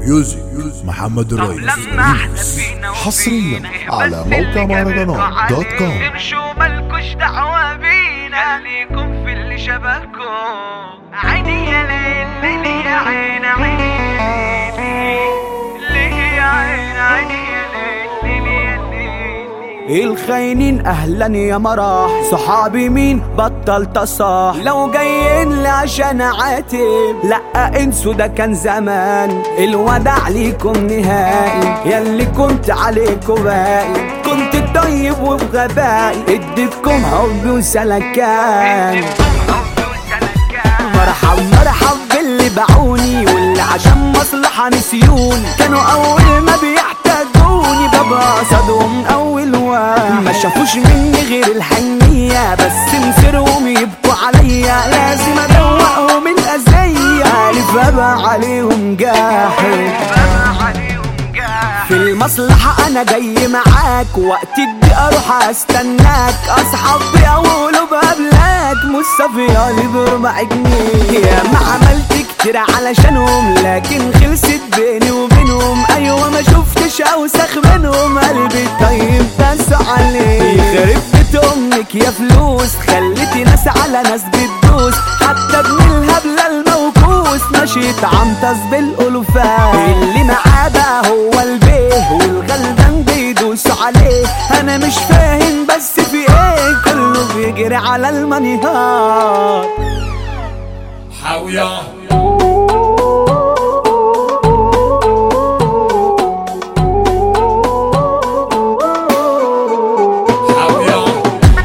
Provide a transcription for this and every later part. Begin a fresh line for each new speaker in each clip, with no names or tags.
ميوزك محمد الرئيس
لما احنا فينا
حصرياً
وفينا
على
بس
موقع
اللي
مهرجانات
جابلكوا
دوت كوم.
عليه امشوا مالكوش دعوة بينا خليكم في اللي شبهكم عيني يا ليل ليل يا عين عيني ليه يا عين عيني يا ليل ليل يا ليل
الخاينين اهلا يا مراح صحابي مين بطل تصاح لو جايين لي عشان عاتب لا انسوا ده كان زمان الوداع ليكم نهائي ياللي كنت عليكم باقي كنت طيب وبغبائي اديتكم حب وسلكان مرحب مرحب باللي باعوني واللي عشان مصلحة نسيوني كانوا أول ما بيحتاجوني ببقى قصدهم أول وان ما شافوش مني غير الحنية بس مصيرهم يبكوا عليا لازم أدوقهم الأذية ألف أبقى عليهم جاحد في المصلحة أنا جاي معاك وقت الدي أروح أستناك أصحابي يقولوا بقابلك مصطفى اللي بربع جنيه يا ما عملت كتير علشانهم لكن خلصت بيني وبينهم أيوة ما شفتش أوسخ منهم قلبي طيب بس عليه يخرب بيت أمك يا فلوس خليتي ناس على ناس بتدوس حتى ابن الهبلة الموكوس ماشي عنطس بالألوفات اللي معاه بقى هو البيه والغلبان بيدوس عليه انا مش فاهم بس في ايه كله بيجري على المنهار
حاوية حاوية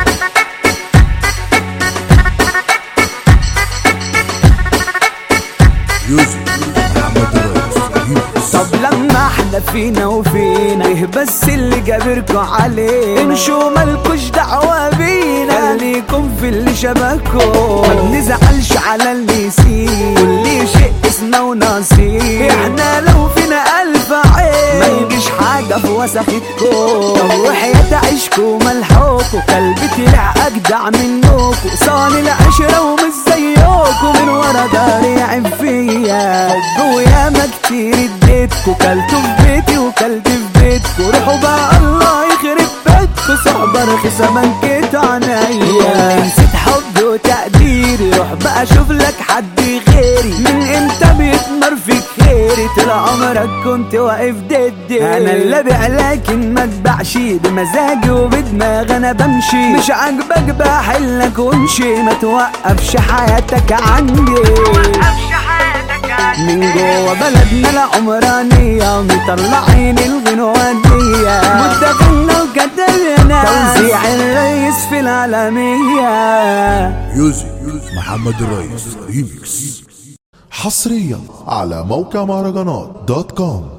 ميوزك محمد الرئيس
طب لما احنا فينا وفينا ايه بس اللي جابركوا عليه امشوا مالكوش دعوة بينا خليكم في اللي شبهكم ما بنزعلش على اللي يسيب كل شيء اسمه ونصيب احنا لو فينا الف عين ما يجيش حاجة في وسختكم طب وحياة عيشكم ملحوكوا قلبي طلع اجدع منكم صاني العشرة ومش زيكم من ورا داري عيب فيا حب وياما كتير اديتكوا كلتوا في بيتي وكلت في بيتكوا روحوا بقى الله يخرب بيتكوا صحبة رخيصة بنكت عنيا نسيت حبي وتقديري روح بقى اشوف لك حد غيري من امتى بيتمر فيك خيري طول عمرك كنت واقف ضدي انا اللي ابيع لكن ما اتباعش بمزاجي وبدماغ انا بمشي مش عاجبك بحلك وامشي ما توقفش حياتك عندي من جوه بلدنا العمرانية مطلعين الغنوانية متفقنا وكتبنا توزيع الرئيس في العالمية
ميوزك محمد الرئيس ريميكس
حصريا على موقع مهرجانات دوت كوم